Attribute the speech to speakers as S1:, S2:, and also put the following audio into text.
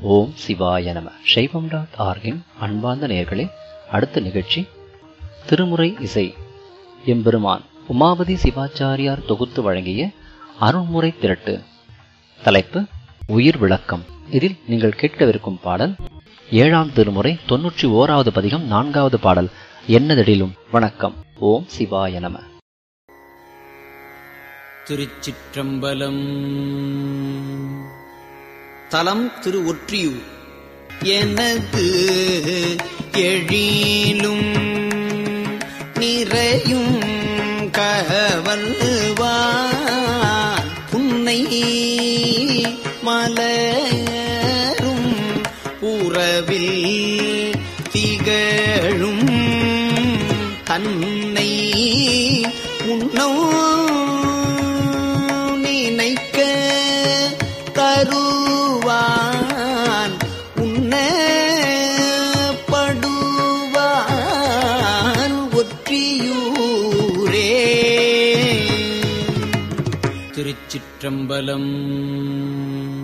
S1: ஓம் சிவாய நம சைவம் டாட் ஆர்கின் அன்பார்ந்த நேயர்களே அடுத்த நிகழ்ச்சி திருமுறை இசை எம்பெருமான் உமாபதி சிவாச்சாரியார் தொகுத்து வழங்கிய அருண்முறை திரட்டு தலைப்பு உயிர் விளக்கம் இதில் நீங்கள் கேட்கவிருக்கும் பாடல் ஏழாம் திருமுறை தொன்னூற்றி ஓராவது பதிகம் நான்காவது பாடல் என்னதெடிலும் வணக்கம் ஓம் சிவாய நம
S2: திருச்சிற்றம்பலம் தலம் திரு ஒற்றியூர் எனது எழிலும் நிறையும் கவல்வான் புன்னை மலரும் உறவில் திகழும் தன்னை உன்னோ நினைக்க தருவான் உண்ணப்படுவான் ஒற்றியூரே திருச்சிற்றம்பலம்